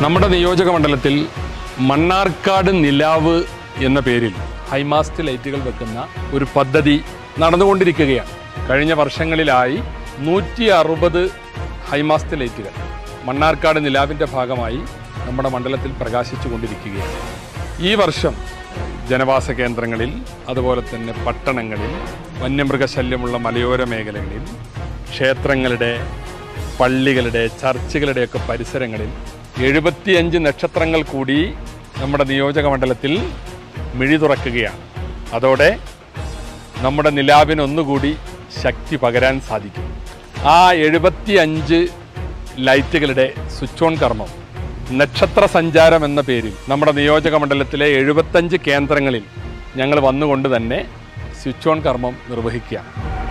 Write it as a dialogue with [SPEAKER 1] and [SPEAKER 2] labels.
[SPEAKER 1] നമ്മുടെ നിയോജക മണ്ഡലത്തിൽ മണ്ണാർക്കാട് നിലാവ് എന്ന പേരിൽ ഹൈമാസ്റ്റ് ലൈറ്റുകൾ വെക്കുന്ന ഒരു പദ്ധതി നടന്നുകൊണ്ടിരിക്കുകയാണ് കഴിഞ്ഞ വർഷങ്ങളിലായി നൂറ്റി അറുപത് ഹൈമാസ്റ്റ് ലൈറ്റുകൾ മണ്ണാർക്കാട് നിലാവിൻ്റെ ഭാഗമായി നമ്മുടെ മണ്ഡലത്തിൽ പ്രകാശിച്ചു കൊണ്ടിരിക്കുകയാണ് ഈ വർഷം ജനവാസ കേന്ദ്രങ്ങളിൽ അതുപോലെ തന്നെ പട്ടണങ്ങളിൽ വന്യമൃഗശല്യമുള്ള മലയോര മേഖലകളിൽ ക്ഷേത്രങ്ങളുടെ പള്ളികളുടെ ചർച്ചുകളുടെയൊക്കെ പരിസരങ്ങളിൽ എഴുപത്തിയഞ്ച് നക്ഷത്രങ്ങൾ കൂടി നമ്മുടെ നിയോജക മണ്ഡലത്തിൽ മിഴി തുറക്കുകയാണ് അതോടെ നമ്മുടെ നിലാവിന് ഒന്നുകൂടി ശക്തി പകരാൻ സാധിക്കും ആ എഴുപത്തി അഞ്ച് ലൈറ്റുകളുടെ സ്വിച്ച് ഓൺ കർമ്മം നക്ഷത്ര സഞ്ചാരം എന്ന പേരിൽ നമ്മുടെ നിയോജക മണ്ഡലത്തിലെ എഴുപത്തഞ്ച് കേന്ദ്രങ്ങളിൽ ഞങ്ങൾ വന്നുകൊണ്ട് തന്നെ സ്വിച്ച് ഓൺ കർമ്മം നിർവഹിക്കുകയാണ്